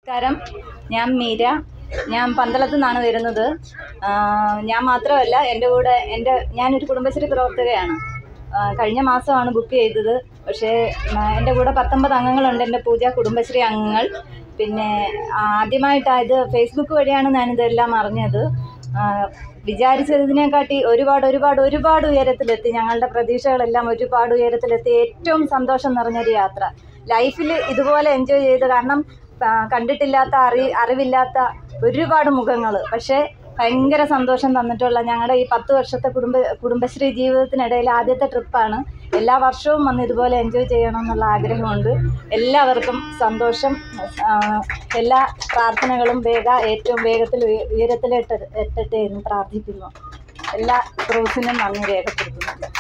നമസ്കാരം ഞാൻ മീര ഞാൻ പന്തളത്തു നിന്നാണ് വരുന്നത് ആ, ഞാൻ മാത്രമല്ല എൻ്റെ കൂടെ എൻ്റെ ഞാനൊരു കുടുംബശ്രീ പ്രവർത്തകയാണ് ആ, കഴിഞ്ഞ മാസമാണ് ബുക്ക് ചെയ്തത് പക്ഷേ ആ, എൻ്റെ കൂടെ പത്തൊമ്പത് അംഗങ്ങളുണ്ട് എൻ്റെ പൂജ കുടുംബശ്രീ അംഗങ്ങൾ പിന്നെ ആദ്യമായിട്ടാണ് ഇത് ഫേസ്ബുക്ക് വഴിയാണ് ഞാനിതെല്ലാം അറിഞ്ഞത് ആ, വിചാരിച്ചതിനെക്കാട്ടി ഒരുപാട് ഒരുപാട് ഒരുപാട് ഉയരത്തിലെത്തി ഞങ്ങളുടെ പ്രതീക്ഷകളെല്ലാം ഒരുപാട് ഉയരത്തിലെത്തി ഏറ്റവും സന്തോഷം നിറഞ്ഞൊരു യാത്ര ലൈഫിൽ ഇതുപോലെ എൻജോയ് ചെയ്ത് കാരണം ആ, കണ്ടിട്ടില്ലാത്ത അറി അറിവില്ലാത്ത ഒരുപാട് മുഖങ്ങൾ പക്ഷേ ഭയങ്കര സന്തോഷം തന്നിട്ടുള്ള ഞങ്ങളുടെ ഈ പത്ത് വർഷത്തെ കുടുംബ കുടുംബശ്രീ ജീവിതത്തിനിടയിൽ ആദ്യത്തെ ട്രിപ്പാണ് എല്ലാ വർഷവും വന്ന് ഇതുപോലെ എൻജോയ് ചെയ്യണം എന്നുള്ള ആഗ്രഹമുണ്ട് എല്ലാവർക്കും സന്തോഷം ആ, എല്ലാ പ്രാർത്ഥനകളും വേഗ ഏറ്റവും വേഗത്തിൽ ഉയ- ഉയരത്തിലെത്ത എത്തട്ടെ എന്ന് പ്രാർത്ഥിക്കുന്നു എല്ലാ ക്രൂസിനും നന്ദി രേഖപ്പെടുത്തുന്നു